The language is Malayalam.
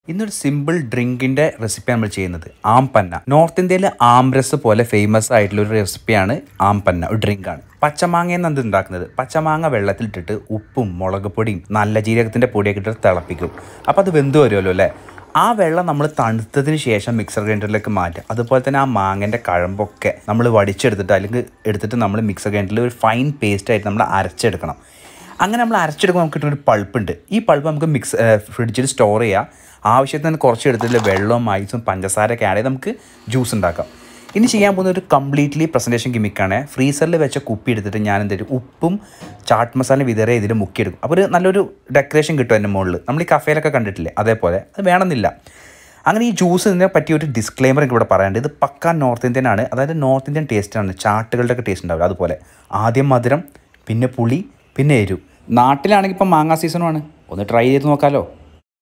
ഇന്നൊരു സിമ്പിൾ ഡ്രിങ്കിന്റെ റെസിപ്പി നമ്മൾ ചെയ്യുന്നത് ആംപന്ന നോർത്ത് ഇന്ത്യയിൽ ആംരസ് പോലെ ഫേമസ് ആയിട്ടുള്ള ഒരു റെസിപ്പിയാണ് ആംപന്ന ഒരു ഡ്രിങ്കാണ് പച്ചമാങ്ങയിൽ നിന്ന് ഇത് ഉണ്ടാക്കുന്നത് പച്ചമാങ്ങ വെള്ളത്തിലിട്ടിട്ട് ഉപ്പും മുളക് പൊടിയും നല്ല ജീരകത്തിന്റെ പൊടിയൊക്കെ ഇട്ടിട്ട് തിളപ്പിക്കും അപ്പോൾ അത് വെന്ത് വരുമല്ലോ അല്ലേ ആ വെള്ളം നമ്മൾ തണുത്തതിന് ശേഷം മിക്സർ ഗ്രൈൻഡറിലേക്ക് മാറ്റുക അതുപോലെ തന്നെ ആ മാങ്ങൻ്റെ കഴമ്പൊക്കെ നമ്മൾ വടിച്ചെടുത്തിട്ട് അല്ലെങ്കിൽ എടുത്തിട്ട് നമ്മൾ മിക്സർ ഗ്രൈൻഡറിൽ ഒരു ഫൈൻ പേസ്റ്റ് ആയിട്ട് നമ്മൾ അരച്ചെടുക്കണം അങ്ങനെ നമ്മൾ അരച്ചെടുക്കുമ്പോൾ നമുക്ക് കിട്ടുന്ന ഒരു പൾപ്പുണ്ട് ഈ പൾപ്പ് നമുക്ക് മിക്സ് ഫ്രിഡ്ജിൽ സ്റ്റോർ ചെയ്യാം ആവശ്യത്തിന് കുറച്ച് എടുത്തിട്ട് വെള്ളവും ഐസും പഞ്ചസാരയൊക്കെ ആഡ് ചെയ്ത് നമുക്ക് ജ്യൂസ് ഉണ്ടാക്കാം ഇനി ചെയ്യാൻ പോകുന്ന ഒരു കംപ്ലീറ്റ്ലി പ്രസൻറ്റേഷൻ ഗിമിക്കാണ് ഫ്രീസറിൽ വെച്ച കുപ്പി എടുത്തിട്ട് ഞാൻ എന്തെങ്കിലും ഉപ്പും ചാട്ട് മസാല വിതറി ഇതിൽ മുക്കിയെടുക്കും അപ്പോൾ ഒരു നല്ലൊരു ഡെക്കറേഷൻ കിട്ടും എൻ്റെ മുകളിൽ നമ്മൾ ഈ കഫേയിലൊക്കെ കണ്ടിട്ടില്ലേ അതേപോലെ അത് വേണമെന്നില്ല അങ്ങനെ ഈ ജ്യൂസ് ഇതിനെ പറ്റിയ ഒരു ഡിസ്ക്ലെയിമർ എനിക്ക് ഇവിടെ പറയാനുണ്ട് ഇത് പക്ക നോർത്ത് ഇന്ത്യൻ ആണ് അതായത് നോർത്ത് ഇന്ത്യൻ ടേസ്റ്റാണ് ചാട്ടുകളുടെ ഒക്കെ ടേസ്റ്റ് ഉണ്ടാവില്ല അതുപോലെ ആദ്യം മധുരം പിന്നെ പുളി പിന്നെ എരു നാട്ടിലാണെങ്കിൽ ഇപ്പം മാങ്ങാ സീസണുമാണ് ഒന്ന് ട്രൈ ചെയ്ത് നോക്കാമല്ലോ